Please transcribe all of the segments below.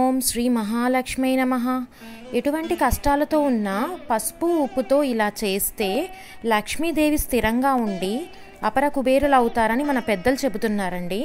ఓం శ్రీ మహాలక్ష్మీ నమ ఎటువంటి కష్టాలతో ఉన్న పసుపు ఉప్పుతో ఇలా చేస్తే లక్ష్మీదేవి స్థిరంగా ఉండి అపర కుబేరులు అవుతారని మన పెద్దలు చెబుతున్నారండి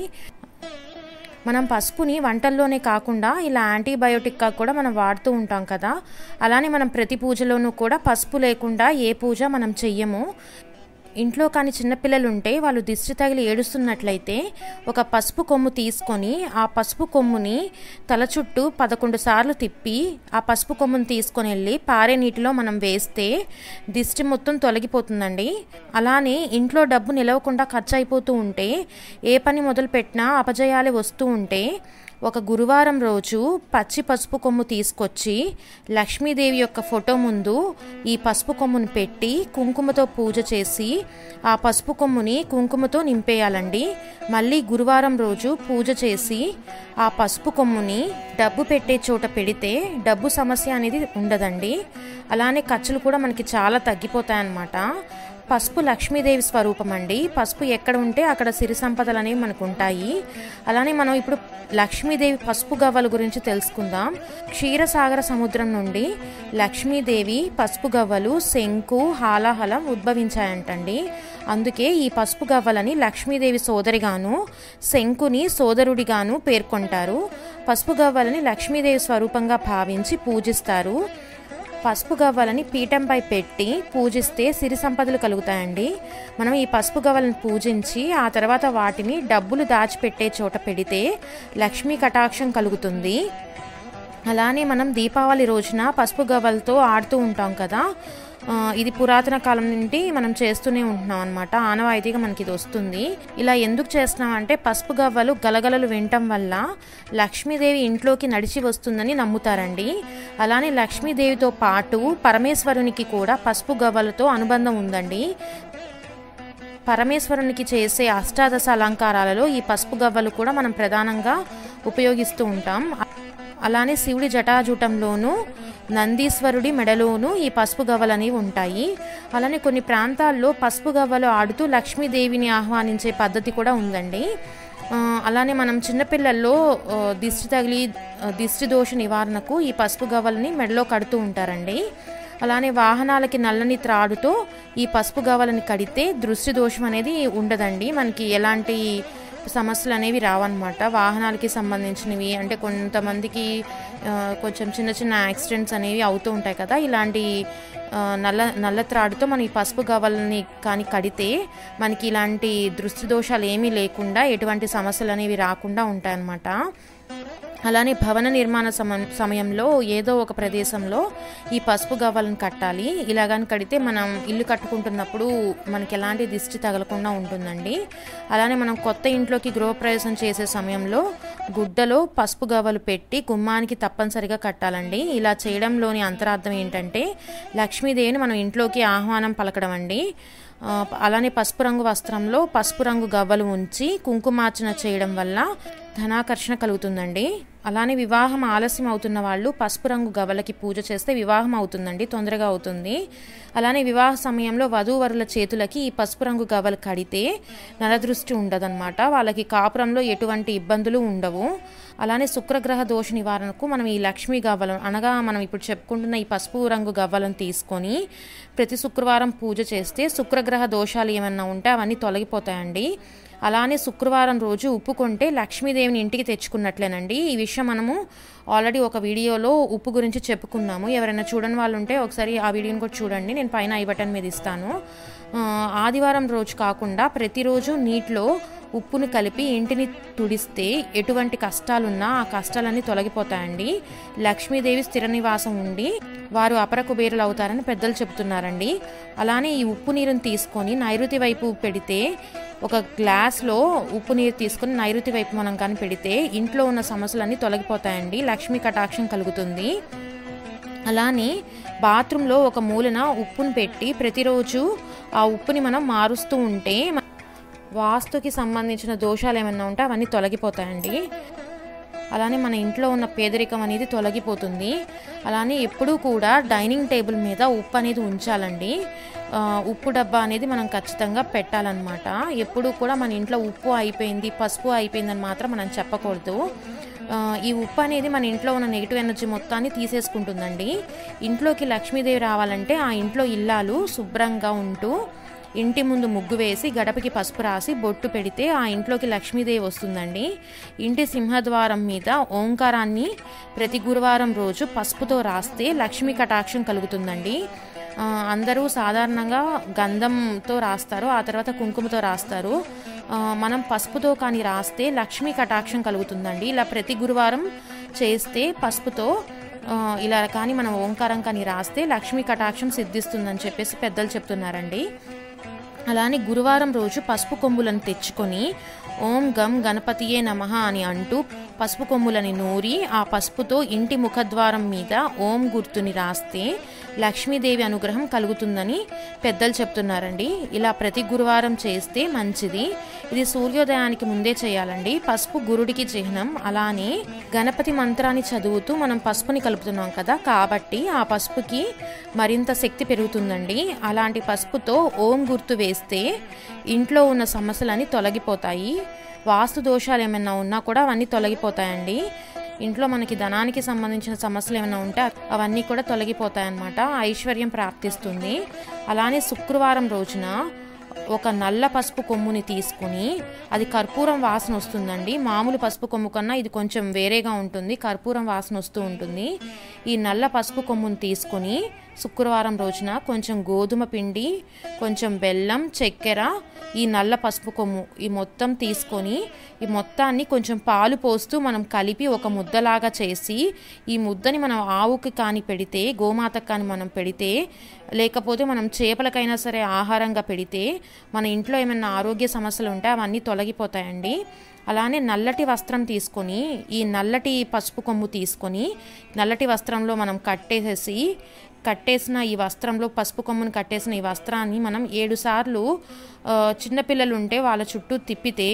మనం పసుపుని వంటల్లోనే కాకుండా ఇలా యాంటీబయోటిక్గా కూడా మనం వాడుతూ ఉంటాం కదా అలానే మనం ప్రతి పూజలోనూ కూడా పసుపు లేకుండా ఏ పూజ మనం చెయ్యము ఇంట్లో కానీ చిన్నపిల్లలు ఉంటే వాళ్ళు దిష్టి తగిలి ఏడుస్తున్నట్లయితే ఒక పసుపు కొమ్ము తీసుకొని ఆ పసుపు కొమ్ముని తల చుట్టూ పదకొండు సార్లు తిప్పి ఆ పసుపు కొమ్ముని తీసుకొని వెళ్ళి పారే నీటిలో మనం వేస్తే దిష్టి మొత్తం తొలగిపోతుందండి అలానే ఇంట్లో డబ్బు నిలవకుండా ఖర్చు అయిపోతూ ఉంటే ఏ పని మొదలు పెట్టినా అపజయాలు వస్తూ ఉంటే ఒక గురువారం రోజు పచ్చి పసుపు కొమ్ము తీసుకొచ్చి లక్ష్మీదేవి యొక్క ఫోటో ముందు ఈ పసుపు కొమ్మును పెట్టి కుంకుమతో పూజ చేసి ఆ పసుపు కొమ్ముని కుంకుమతో నింపేయాలండి మళ్ళీ గురువారం రోజు పూజ చేసి ఆ పసుపు కొమ్ముని డబ్బు పెట్టే చోట పెడితే డబ్బు సమస్య అనేది ఉండదండి అలానే ఖర్చులు కూడా మనకి చాలా తగ్గిపోతాయన్నమాట పసుపు లక్ష్మీదేవి స్వరూపం అండి పసుపు ఎక్కడ ఉంటే అక్కడ సిరి సంపదలు అనేవి మనకు ఉంటాయి అలానే మనం ఇప్పుడు లక్ష్మీదేవి పసుపు గవ్వల గురించి తెలుసుకుందాం క్షీరసాగర సముద్రం నుండి లక్ష్మీదేవి పసుపు గవ్వలు శంకు హాలాహలం ఉద్భవించాయంటండి అందుకే ఈ పసుపు గవ్వలని లక్ష్మీదేవి సోదరిగాను శంకుని సోదరుడిగాను పేర్కొంటారు పసుపు గవ్వలని లక్ష్మీదేవి స్వరూపంగా భావించి పూజిస్తారు పసుపు గవ్వలని పీఠంపై పెట్టి పూజిస్తే సిరి సంపదలు కలుగుతాయండి మనం ఈ పసుపు గవ్వలను పూజించి ఆ తర్వాత వాటిని డబ్బులు దాచిపెట్టే చోట పెడితే లక్ష్మీ కటాక్షం కలుగుతుంది అలానే మనం దీపావళి రోజున పసుపు గవ్వలతో ఆడుతూ ఉంటాం కదా ఆ, ఇది పురాతన కాలం నుండి మనం చేస్తూనే ఉంటున్నాం అనమాట ఆనవాయితీగా మనకి ఇది వస్తుంది ఇలా ఎందుకు చేస్తున్నాం అంటే పసుపు గవ్వలు గలగలలు వినటం వల్ల లక్ష్మీదేవి ఇంట్లోకి నడిచి వస్తుందని నమ్ముతారండి అలానే లక్ష్మీదేవితో పాటు పరమేశ్వరునికి కూడా పసుపు గవ్వలతో అనుబంధం ఉందండి పరమేశ్వరునికి చేసే అష్టాదశ అలంకారాలలో ఈ పసుపు గవ్వలు కూడా మనం ప్రధానంగా ఉపయోగిస్తూ ఉంటాం అలానే శివుడి జటాజూటంలోనూ నందీశ్వరుడి మెడలోనూ ఈ పసుపు గవ్వలు అనేవి ఉంటాయి అలానే కొన్ని ప్రాంతాల్లో పసుపు గవ్వలు ఆడుతూ లక్ష్మీదేవిని ఆహ్వానించే పద్ధతి కూడా ఉందండి ఆ, అలానే మనం చిన్నపిల్లల్లో ఆ, దిష్టి తగిలి ఆ, దిష్టి దోష నివారణకు ఈ పసుపు గవ్వలని మెడలో కడుతూ ఉంటారండి అలానే వాహనాలకి నల్లని త్రాడుతో ఈ పసుపు గవ్వలని కడితే దృష్టి దోషం అనేది ఉండదండి మనకి ఎలాంటి సమస్యలు అనేవి రావన్నమాట వాహనాలకి సంబంధించినవి అంటే కొంతమందికి ఆ, కొంచెం చిన్న చిన్న యాక్సిడెంట్స్ అనేవి అవుతూ ఉంటాయి కదా ఇలాంటి ఆ, నల్ల నల్ల త్రాడుతో మనం ఈ పసుపు గవ్వలని కానీ కడితే మనకి ఇలాంటి దృష్టి దోషాలు ఏమీ లేకుండా ఎటువంటి సమస్యలు అనేవి రాకుండా ఉంటాయన్నమాట అలానే భవన నిర్మాణ సమ సమయంలో ఏదో ఒక ప్రదేశంలో ఈ పసుపు గవ్వలను కట్టాలి ఇలాగని కడితే మనం ఇల్లు కట్టుకుంటున్నప్పుడు మనకి ఎలాంటి దిష్టి తగలకుండా ఉంటుందండి అలానే మనం కొత్త ఇంట్లోకి గృహప్రవేశం చేసే సమయంలో గుడ్డలో పసుపు గవ్వలు పెట్టి గుమ్మానికి తప్పనిసరిగా కట్టాలండి ఇలా చేయడంలోని అంతరార్థం ఏంటంటే లక్ష్మీదేవిని మనం ఇంట్లోకి ఆహ్వానం పలకడం అండి ఆ, అలానే పసుపు రంగు వస్త్రంలో పసుపు రంగు గవ్వలు ఉంచి కుంకుమార్చన చేయడం వల్ల ధనాకర్షణ కలుగుతుందండి అలానే వివాహం ఆలస్యం అవుతున్న వాళ్ళు పసుపు రంగు గవ్వలకి పూజ చేస్తే వివాహం అవుతుందండి తొందరగా అవుతుంది అలానే వివాహ సమయంలో వధూవరుల చేతులకి ఈ పసుపు రంగు గవ్వలు కడితే నరదృష్టి ఉండదన్నమాట వాళ్ళకి కాపురంలో ఎటువంటి ఇబ్బందులు ఉండవు అలానే శుక్రగ్రహ దోష నివారణకు మనం ఈ లక్ష్మీ గవ్వలను అనగా మనం ఇప్పుడు చెప్పుకుంటున్న ఈ పసుపు రంగు గవ్వలను తీసుకొని ప్రతి శుక్రవారం పూజ చేస్తే శుక్రగ్రహ దోషాలు ఏమన్నా ఉంటే అవన్నీ తొలగిపోతాయండి అలానే శుక్రవారం రోజు ఉప్పు కొంటే లక్ష్మీదేవిని ఇంటికి తెచ్చుకున్నట్లేనండి ఈ విషయం మనము ఆల్రెడీ ఒక వీడియోలో ఉప్పు గురించి చెప్పుకున్నాము ఎవరైనా చూడని వాళ్ళు ఉంటే ఒకసారి ఆ వీడియోని కూడా చూడండి నేను పైన ఐ బటన్ మీద ఇస్తాను ఆ, ఆదివారం రోజు కాకుండా ప్రతిరోజు నీటిలో ఉప్పును కలిపి ఇంటిని తుడిస్తే ఎటువంటి కష్టాలున్నా ఆ కష్టాలన్నీ తొలగిపోతాయండి లక్ష్మీదేవి స్థిర నివాసం ఉండి వారు అపర కుబేరులు అవుతారని పెద్దలు చెబుతున్నారండి అలానే ఈ ఉప్పు నీరుని తీసుకొని నైరుతి వైపు పెడితే ఒక గ్లాస్లో ఉప్పు నీరు తీసుకొని నైరుతి వైపు మనం కానీ పెడితే ఇంట్లో ఉన్న సమస్యలన్నీ తొలగిపోతాయండి లక్ష్మీ కటాక్షం కలుగుతుంది అలానే బాత్రూంలో ఒక మూలన ఉప్పును పెట్టి ప్రతిరోజు ఆ ఉప్పుని మనం మారుస్తూ ఉంటే మ- వాస్తుకి సంబంధించిన దోషాలు ఏమైనా ఉంటే అవన్నీ తొలగిపోతాయండి అలానే మన ఇంట్లో ఉన్న పేదరికం అనేది తొలగిపోతుంది అలానే ఎప్పుడూ కూడా డైనింగ్ టేబుల్ మీద ఉప్పు అనేది ఉంచాలండి ఆ, ఉప్పు డబ్బా అనేది మనం ఖచ్చితంగా పెట్టాలన్నమాట ఎప్పుడూ కూడా మన ఇంట్లో ఉప్పు అయిపోయింది పసుపు అయిపోయిందని మాత్రం మనం చెప్పకూడదు ఆ, ఈ ఉప్పు అనేది మన ఇంట్లో ఉన్న నెగిటివ్ ఎనర్జీ మొత్తాన్ని తీసేసుకుంటుందండి ఇంట్లోకి లక్ష్మీదేవి రావాలంటే ఆ ఇంట్లో ఇల్లాలు శుభ్రంగా ఉంటూ ఇంటి ముందు ముగ్గు వేసి గడపకి పసుపు రాసి బొట్టు పెడితే ఆ ఇంట్లోకి లక్ష్మీదేవి వస్తుందండి ఇంటి సింహద్వారం మీద ఓంకారాన్ని ప్రతి గురువారం రోజు పసుపుతో రాస్తే లక్ష్మీ కటాక్షం కలుగుతుందండి ఆ, అందరూ సాధారణంగా గంధంతో రాస్తారు ఆ తర్వాత కుంకుమతో రాస్తారు ఆ, మనం పసుపుతో కానీ రాస్తే లక్ష్మీ కటాక్షం కలుగుతుందండి ఇలా ప్రతి గురువారం చేస్తే పసుపుతో ఆ, ఇలా కానీ మనం ఓంకారం కానీ రాస్తే లక్ష్మీ కటాక్షం సిద్ధిస్తుందని చెప్పేసి పెద్దలు చెప్తున్నారండి అలానే గురువారం రోజు పసుపు కొమ్ములను తెచ్చుకొని ఓం గం గణపతియే నమః అని అంటూ పసుపు కొమ్ములని నూరి ఆ పసుపుతో ఇంటి ముఖద్వారం మీద ఓం గుర్తుని రాస్తే లక్ష్మీదేవి అనుగ్రహం కలుగుతుందని పెద్దలు చెప్తున్నారండి ఇలా ప్రతి గురువారం చేస్తే మంచిది ఇది సూర్యోదయానికి ముందే చేయాలండి పసుపు గురుడికి చిహ్నం అలానే గణపతి మంత్రాన్ని చదువుతూ మనం పసుపుని కలుపుతున్నాం కదా కాబట్టి ఆ పసుపుకి మరింత శక్తి పెరుగుతుందండి అలాంటి పసుపుతో ఓం గుర్తు వేస్తే ఇంట్లో ఉన్న సమస్యలన్నీ తొలగిపోతాయి వాస్తు దోషాలు ఏమైనా ఉన్నా కూడా అవన్నీ తొలగిపోతాయండి ఇంట్లో మనకి ధనానికి సంబంధించిన సమస్యలు ఏమైనా ఉంటే అవన్నీ కూడా తొలగిపోతాయన్నమాట ఐశ్వర్యం ప్రాప్తిస్తుంది అలానే శుక్రవారం రోజున ఒక నల్ల పసుపు కొమ్ముని తీసుకుని అది కర్పూరం వాసన వస్తుందండి మామూలు పసుపు కొమ్ము కన్నా ఇది కొంచెం వేరేగా ఉంటుంది కర్పూరం వాసన వస్తూ ఉంటుంది ఈ నల్ల పసుపు కొమ్ముని తీసుకుని శుక్రవారం రోజున కొంచెం గోధుమ పిండి కొంచెం బెల్లం చక్కెర ఈ నల్ల పసుపు కొమ్ము ఈ మొత్తం తీసుకొని ఈ మొత్తాన్ని కొంచెం పాలు పోస్తూ మనం కలిపి ఒక ముద్దలాగా చేసి ఈ ముద్దని మనం ఆవుకి కానీ పెడితే గోమాతకు కానీ మనం పెడితే లేకపోతే మనం చేపలకైనా సరే ఆహారంగా పెడితే మన ఇంట్లో ఏమైనా ఆరోగ్య సమస్యలు ఉంటే అవన్నీ తొలగిపోతాయండి అలానే నల్లటి వస్త్రం తీసుకొని ఈ నల్లటి పసుపు కొమ్ము తీసుకొని నల్లటి వస్త్రంలో మనం కట్టేసేసి కట్టేసిన ఈ వస్త్రంలో పసుపు కొమ్మును కట్టేసిన ఈ వస్త్రాన్ని మనం ఏడు సార్లు ఆ, చిన్నపిల్లలు ఉంటే వాళ్ళ చుట్టూ తిప్పితే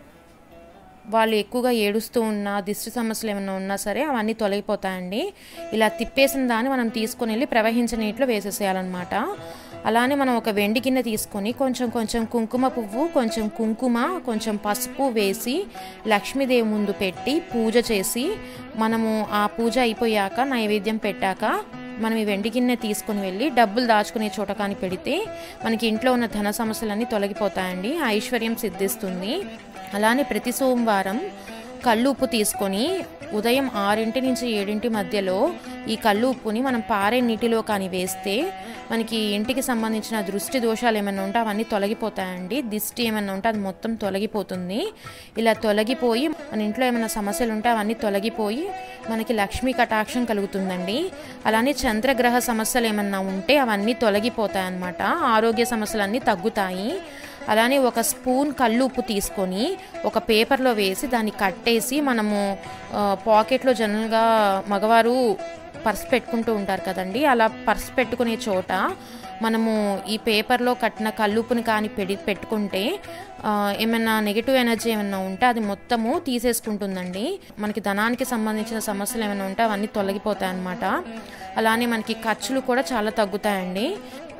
వాళ్ళు ఎక్కువగా ఏడుస్తూ ఉన్నా దిష్టి సమస్యలు ఏమైనా ఉన్నా సరే అవన్నీ తొలగిపోతాయండి ఇలా తిప్పేసిన దాన్ని మనం తీసుకొని వెళ్ళి ప్రవహించిన నీటిలో వేసేసేయాలన్నమాట అలానే మనం ఒక వెండి గిన్నె తీసుకొని కొంచెం కొంచెం కుంకుమ పువ్వు కొంచెం కుంకుమ కొంచెం పసుపు వేసి లక్ష్మీదేవి ముందు పెట్టి పూజ చేసి మనము ఆ పూజ అయిపోయాక నైవేద్యం పెట్టాక మనం ఈ వెండి గిన్నె తీసుకుని వెళ్ళి డబ్బులు దాచుకునే చోట కానీ పెడితే మనకి ఇంట్లో ఉన్న ధన సమస్యలన్నీ తొలగిపోతాయండి ఐశ్వర్యం సిద్ధిస్తుంది అలానే ప్రతి సోమవారం కళ్ళు ఉప్పు తీసుకొని ఉదయం ఆరింటి నుంచి ఏడింటి మధ్యలో ఈ కళ్ళు ఉప్పుని మనం పారే నీటిలో కానీ వేస్తే మనకి ఇంటికి సంబంధించిన దృష్టి దోషాలు ఏమైనా ఉంటే అవన్నీ తొలగిపోతాయండి దిష్టి ఏమైనా ఉంటే అది మొత్తం తొలగిపోతుంది ఇలా తొలగిపోయి మన ఇంట్లో ఏమైనా సమస్యలు ఉంటే అవన్నీ తొలగిపోయి మనకి లక్ష్మీ కటాక్షం కలుగుతుందండి అలానే చంద్రగ్రహ సమస్యలు ఏమన్నా ఉంటే అవన్నీ తొలగిపోతాయి అన్నమాట ఆరోగ్య సమస్యలన్నీ తగ్గుతాయి అలానే ఒక స్పూన్ కళ్ళు ఉప్పు తీసుకొని ఒక పేపర్లో వేసి దాన్ని కట్టేసి మనము ఆ, పాకెట్లో జనరల్గా మగవారు పర్స్ పెట్టుకుంటూ ఉంటారు కదండి అలా పర్స్ పెట్టుకునే చోట మనము ఈ పేపర్లో కట్టిన కల్లుపుని కానీ పెడి పెట్టుకుంటే ఆ, ఏమైనా నెగిటివ్ ఎనర్జీ ఏమైనా ఉంటే అది మొత్తము తీసేసుకుంటుందండి మనకి ధనానికి సంబంధించిన సమస్యలు ఏమైనా ఉంటే అవన్నీ తొలగిపోతాయి అన్నమాట అలానే మనకి ఖర్చులు కూడా చాలా తగ్గుతాయండి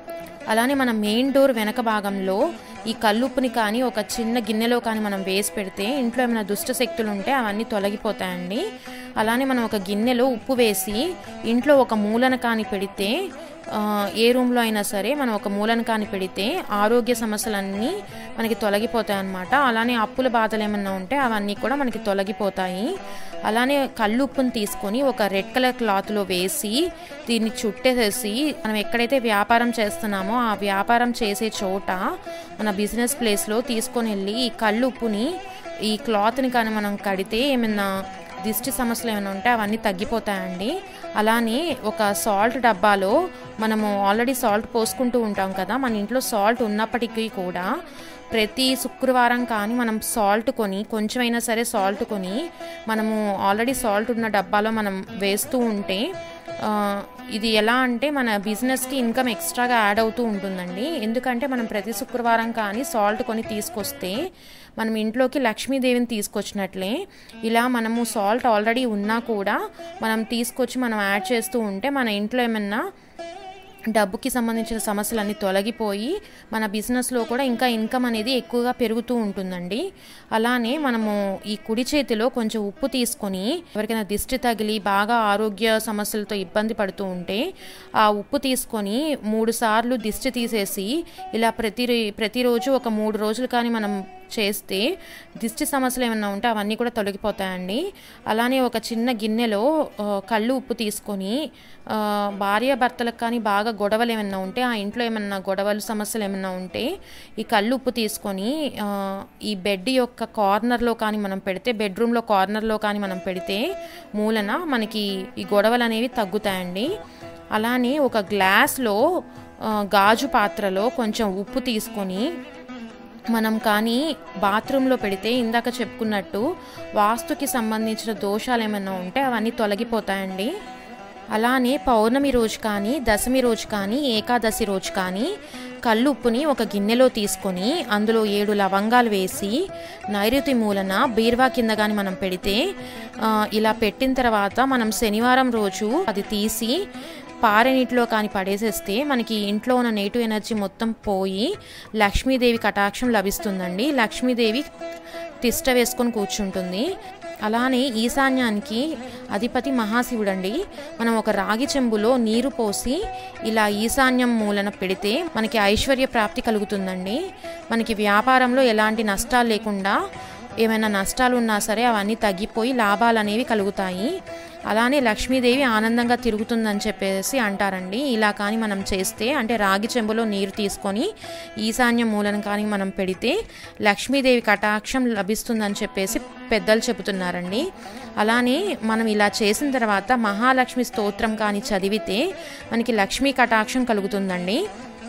అలానే మన మెయిన్ డోర్ వెనక భాగంలో ఈ కల్లుప్పుని కానీ ఒక చిన్న గిన్నెలో కానీ మనం వేసి పెడితే ఇంట్లో ఏమైనా దుష్ట శక్తులు ఉంటే అవన్నీ తొలగిపోతాయండి అలానే మనం ఒక గిన్నెలో ఉప్పు వేసి ఇంట్లో ఒక మూలన కానీ పెడితే ఆ, ఏ రూమ్లో అయినా సరే మనం ఒక మూలన కాని పెడితే ఆరోగ్య సమస్యలన్నీ మనకి తొలగిపోతాయి అన్నమాట అలానే అప్పుల బాధలు ఏమన్నా ఉంటే అవన్నీ కూడా మనకి తొలగిపోతాయి అలానే కళ్ళు ఉప్పుని తీసుకొని ఒక రెడ్ కలర్ క్లాత్లో వేసి దీన్ని చుట్టేసేసి మనం ఎక్కడైతే వ్యాపారం చేస్తున్నామో ఆ వ్యాపారం చేసే చోట మన బిజినెస్ ప్లేస్లో తీసుకొని వెళ్ళి ఈ కళ్ళు ఉప్పుని ఈ క్లాత్ని కానీ మనం కడితే ఏమైనా దిష్టి సమస్యలు ఏమైనా ఉంటే అవన్నీ తగ్గిపోతాయండి అలానే ఒక సాల్ట్ డబ్బాలో మనము ఆల్రెడీ సాల్ట్ పోసుకుంటూ ఉంటాం కదా మన ఇంట్లో సాల్ట్ ఉన్నప్పటికీ కూడా ప్రతి శుక్రవారం కానీ మనం సాల్ట్ కొని కొంచెమైనా సరే సాల్ట్ కొని మనము ఆల్రెడీ సాల్ట్ ఉన్న డబ్బాలో మనం వేస్తూ ఉంటే ఆ, ఇది ఎలా అంటే మన బిజినెస్కి ఇన్కమ్ ఎక్స్ట్రాగా యాడ్ అవుతూ ఉంటుందండి ఎందుకంటే మనం ప్రతి శుక్రవారం కానీ సాల్ట్ కొని తీసుకొస్తే మనం ఇంట్లోకి లక్ష్మీదేవిని తీసుకొచ్చినట్లే ఇలా మనము సాల్ట్ ఆల్రెడీ ఉన్నా కూడా మనం తీసుకొచ్చి మనం యాడ్ చేస్తూ ఉంటే మన ఇంట్లో ఏమన్నా డబ్బుకి సంబంధించిన సమస్యలన్నీ తొలగిపోయి మన బిజినెస్లో కూడా ఇంకా ఇన్కమ్ అనేది ఎక్కువగా పెరుగుతూ ఉంటుందండి అలానే మనము ఈ కుడి చేతిలో కొంచెం ఉప్పు తీసుకొని ఎవరికైనా దిష్టి తగిలి బాగా ఆరోగ్య సమస్యలతో ఇబ్బంది పడుతూ ఉంటే ఆ ఉప్పు తీసుకొని మూడు సార్లు దిష్టి తీసేసి ఇలా ప్రతి ప్రతిరోజు ఒక మూడు రోజులు కానీ మనం చేస్తే దిష్టి సమస్యలు ఏమైనా ఉంటే అవన్నీ కూడా తొలగిపోతాయండి అలానే ఒక చిన్న గిన్నెలో ఆ, కళ్ళు ఉప్పు తీసుకొని ఆ, భార్య భర్తలకు కానీ బాగా గొడవలు ఏమైనా ఉంటే ఆ ఇంట్లో ఏమైనా గొడవలు సమస్యలు ఏమైనా ఉంటే ఈ కళ్ళు ఉప్పు తీసుకొని ఆ, ఈ బెడ్ యొక్క కార్నర్లో కానీ మనం పెడితే బెడ్రూమ్లో కార్నర్లో కానీ మనం పెడితే మూలన మనకి ఈ గొడవలు అనేవి తగ్గుతాయండి అలానే ఒక గ్లాస్లో ఆ, గాజు పాత్రలో కొంచెం ఉప్పు తీసుకొని మనం కానీ బాత్రూంలో పెడితే ఇందాక చెప్పుకున్నట్టు వాస్తుకి సంబంధించిన దోషాలు ఏమైనా ఉంటే అవన్నీ తొలగిపోతాయండి అలానే పౌర్ణమి రోజు కానీ దశమి రోజు కానీ ఏకాదశి రోజు కానీ కల్లుప్పుని ఒక గిన్నెలో తీసుకొని అందులో ఏడు లవంగాలు వేసి నైరుతి మూలన బీర్వా కింద కానీ మనం పెడితే ఆ, ఇలా పెట్టిన తర్వాత మనం శనివారం రోజు అది తీసి పారే నీటిలో కానీ పడేసేస్తే మనకి ఇంట్లో ఉన్న నెగిటివ్ ఎనర్జీ మొత్తం పోయి లక్ష్మీదేవి కటాక్షం లభిస్తుందండి లక్ష్మీదేవి తిష్ట వేసుకొని కూర్చుంటుంది అలానే ఈశాన్యానికి అధిపతి మహాశివుడండి మనం ఒక రాగి చెంబులో నీరు పోసి ఇలా ఈశాన్యం మూలన పెడితే మనకి ఐశ్వర్య ప్రాప్తి కలుగుతుందండి మనకి వ్యాపారంలో ఎలాంటి నష్టాలు లేకుండా ఏమైనా నష్టాలు ఉన్నా సరే అవన్నీ తగ్గిపోయి లాభాలు అనేవి కలుగుతాయి అలానే లక్ష్మీదేవి ఆనందంగా తిరుగుతుందని చెప్పేసి అంటారండి ఇలా కానీ మనం చేస్తే అంటే రాగి చెంబులో నీరు తీసుకొని ఈశాన్య మూలను కానీ మనం పెడితే లక్ష్మీదేవి కటాక్షం లభిస్తుందని చెప్పేసి పెద్దలు చెబుతున్నారండి అలానే మనం ఇలా చేసిన తర్వాత మహాలక్ష్మి స్తోత్రం కానీ చదివితే మనకి లక్ష్మీ కటాక్షం కలుగుతుందండి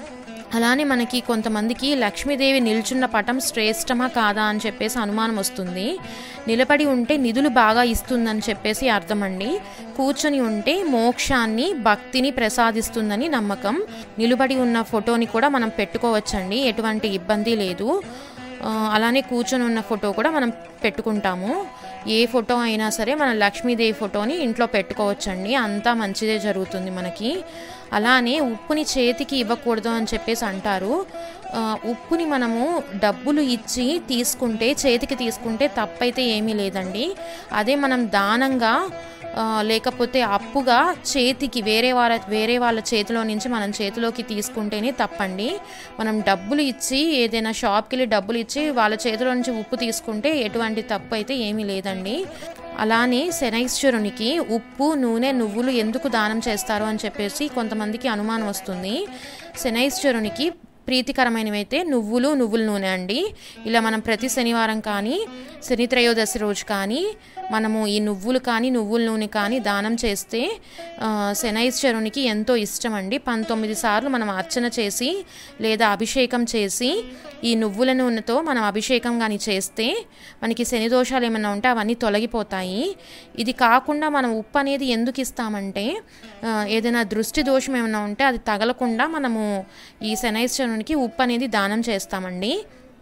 అలానే మనకి కొంతమందికి లక్ష్మీదేవి నిల్చున్న పటం శ్రేష్టమా కాదా అని చెప్పేసి అనుమానం వస్తుంది నిలబడి ఉంటే నిధులు బాగా ఇస్తుందని చెప్పేసి అర్థం అండి కూర్చొని ఉంటే మోక్షాన్ని భక్తిని ప్రసాదిస్తుందని నమ్మకం నిలబడి ఉన్న ఫోటోని కూడా మనం పెట్టుకోవచ్చండి ఎటువంటి ఇబ్బంది లేదు ఆ, అలానే కూర్చొని ఉన్న ఫోటో కూడా మనం పెట్టుకుంటాము ఏ ఫోటో అయినా సరే మన లక్ష్మీదేవి ఫోటోని ఇంట్లో పెట్టుకోవచ్చండి అంతా మంచిదే జరుగుతుంది మనకి అలానే ఉప్పుని చేతికి ఇవ్వకూడదు అని చెప్పేసి అంటారు ఆ, ఉప్పుని మనము డబ్బులు ఇచ్చి తీసుకుంటే చేతికి తీసుకుంటే తప్పైతే ఏమీ లేదండి అదే మనం దానంగా ఆ, లేకపోతే అప్పుగా చేతికి వేరే వాళ్ళ వేరే వాళ్ళ చేతిలో నుంచి మనం చేతిలోకి తీసుకుంటేనే తప్పండి మనం డబ్బులు ఇచ్చి ఏదైనా షాప్కి వెళ్ళి డబ్బులు ఇచ్చి వాళ్ళ చేతిలో నుంచి ఉప్పు తీసుకుంటే ఎటువంటి తప్పు అయితే ఏమీ లేదండి అలానే శనైశ్వరునికి ఉప్పు నూనె నువ్వులు ఎందుకు దానం చేస్తారు అని చెప్పేసి కొంతమందికి అనుమానం వస్తుంది శనైశ్వరునికి ప్రీతికరమైనవైతే నువ్వులు నువ్వుల నూనె అండి ఇలా మనం ప్రతి శనివారం కానీ శని త్రయోదశి రోజు కానీ మనము ఈ నువ్వులు కానీ నువ్వుల నూనె కానీ దానం చేస్తే ఆ, శనైశ్వరునికి ఎంతో ఇష్టం అండి పంతొమ్మిది సార్లు మనం అర్చన చేసి లేదా అభిషేకం చేసి ఈ నువ్వుల నూనెతో మనం అభిషేకం కానీ చేస్తే మనకి శని దోషాలు ఏమైనా ఉంటే అవన్నీ తొలగిపోతాయి ఇది కాకుండా మనం ఉప్పు అనేది ఎందుకు ఇస్తామంటే ఆ, ఏదైనా దృష్టి దోషం ఏమైనా ఉంటే అది తగలకుండా మనము ఈ శనైశ్వరునికి ఉప్పు అనేది దానం చేస్తామండి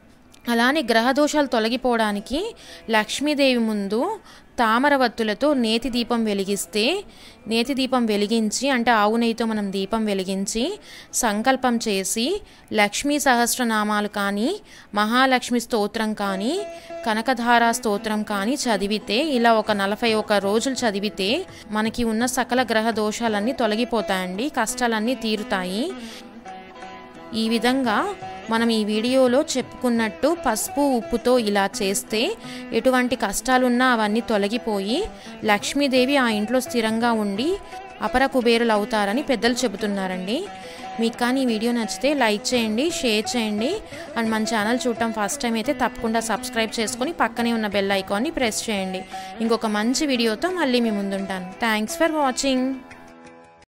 అలానే గ్రహదోషాలు తొలగిపోవడానికి లక్ష్మీదేవి ముందు తామర వత్తులతో నేతి దీపం వెలిగిస్తే నేతి దీపం వెలిగించి అంటే ఆవు నెయ్యితో మనం దీపం వెలిగించి సంకల్పం చేసి లక్ష్మీ సహస్రనామాలు కానీ మహాలక్ష్మి స్తోత్రం కానీ కనకధార స్తోత్రం కానీ చదివితే ఇలా ఒక నలభై ఒక రోజులు చదివితే మనకి ఉన్న సకల గ్రహ దోషాలన్నీ తొలగిపోతాయండి కష్టాలన్నీ తీరుతాయి ఈ విధంగా మనం ఈ వీడియోలో చెప్పుకున్నట్టు పసుపు ఉప్పుతో ఇలా చేస్తే ఎటువంటి కష్టాలున్నా అవన్నీ తొలగిపోయి లక్ష్మీదేవి ఆ ఇంట్లో స్థిరంగా ఉండి అపర కుబేరులు అవుతారని పెద్దలు చెబుతున్నారండి మీకు కానీ ఈ వీడియో నచ్చితే లైక్ చేయండి షేర్ చేయండి అండ్ మన ఛానల్ చూడటం ఫస్ట్ టైం అయితే తప్పకుండా సబ్స్క్రైబ్ చేసుకొని పక్కనే ఉన్న బెల్ ఐకాన్ని ప్రెస్ చేయండి ఇంకొక మంచి వీడియోతో మళ్ళీ మీ ముందుంటాను థ్యాంక్స్ ఫర్ వాచింగ్